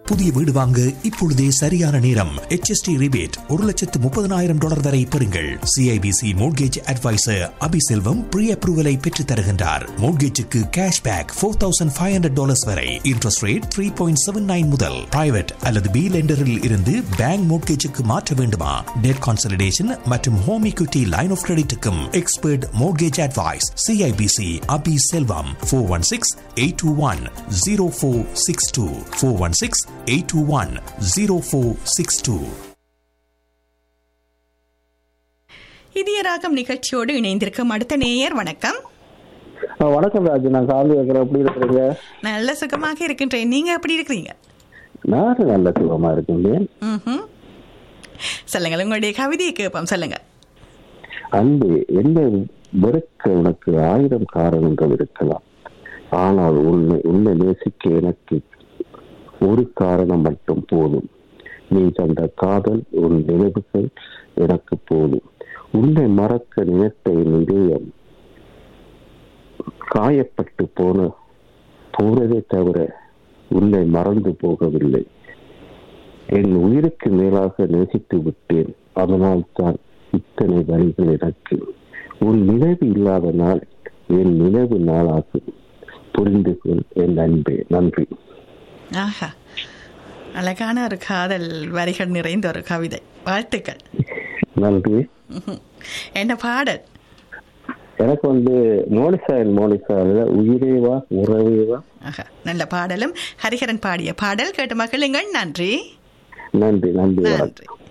புதிய வீடு வாங்க இப்பொழுதே சரியான நேரம் HST ரிபேட் ஒரு லட்சத்து முப்பதனாயிரம் டாலர் வரை பெறுங்கள் CIBC mortgage advisor Abiselvam pre அப்ரூவலை பெற்றுத் தருகின்றார் மோட்கேஜுக்கு cash back four thousand five hundred dollars வரை interest rate three point seven nine முதல் பிரைவேட் அல்லது பி லெண்டரில் இருந்து பேங்க் மோட்கேஜுக்கு மாற்ற வேண்டுமா டெட் கான்சலிடேஷன் மற்றும் ஹோம் equity லைன் ஆஃப் கிரெடிட்டுக்கும் expert mortgage advice CIBC Abi Selvam four one six eight two one zero four six two four one six eight two one zero four six two இதய ராகம் நிகழ்ச்சியோடு இணைந்திருக்கும் அடுத்த நேயர் வணக்கம் ஆ, வணக்கம் ராஜு நான் காந்தி வைக்கிறேன் எப்படி இருக்கிறீங்க நல்ல சுகமாக இருக்கின்றேன் நீங்க எப்படி இருக்கிறீங்க நானும் நல்ல சுகமா இருக்கீங்க ம்ஹும். சொல்லுங்கள் உங்களுடைய கவிதையை கேட்போம் சொல்லுங்க அன்பு என்னை வெறுக்க உனக்கு ஆயிரம் காரணங்கள் இருக்கலாம் ஆனால் உன்னை உன்னை நேசிக்க எனக்கு ஒரு காரணம் மட்டும் போதும் நீ தந்த காதல் உன் நினைவுகள் எனக்கு போதும் உன்னை மறக்க நினைத்த என் இதயம் காயப்பட்டு போன போனதே தவிர உன்னை மறந்து போகவில்லை என் உயிருக்கு மேலாக நேசித்து விட்டேன் அதனால் தான் இத்தனை வழிகள் எனக்கு உன் நினைவு இல்லாத நாள் என் நினைவு நாளாகும் புரிந்து கொள் என் அன்பே நன்றி ஆஹா அழகான ஒரு காதல் வரிகள் நிறைந்த ஒரு கவிதை வாழ்த்துக்கள் நன்றி ம்ஹும். என்ன பாடல் எனக்கு வந்து மோனிசா என் மோனிசா உயிரேவா உறவேவா ஆஹா நல்ல பாடலும் ஹரிஹரன் பாடிய பாடல் கேட்டு மகிழுங்கள் நன்றி நன்றி நன்றி வணக்கம் நன்றி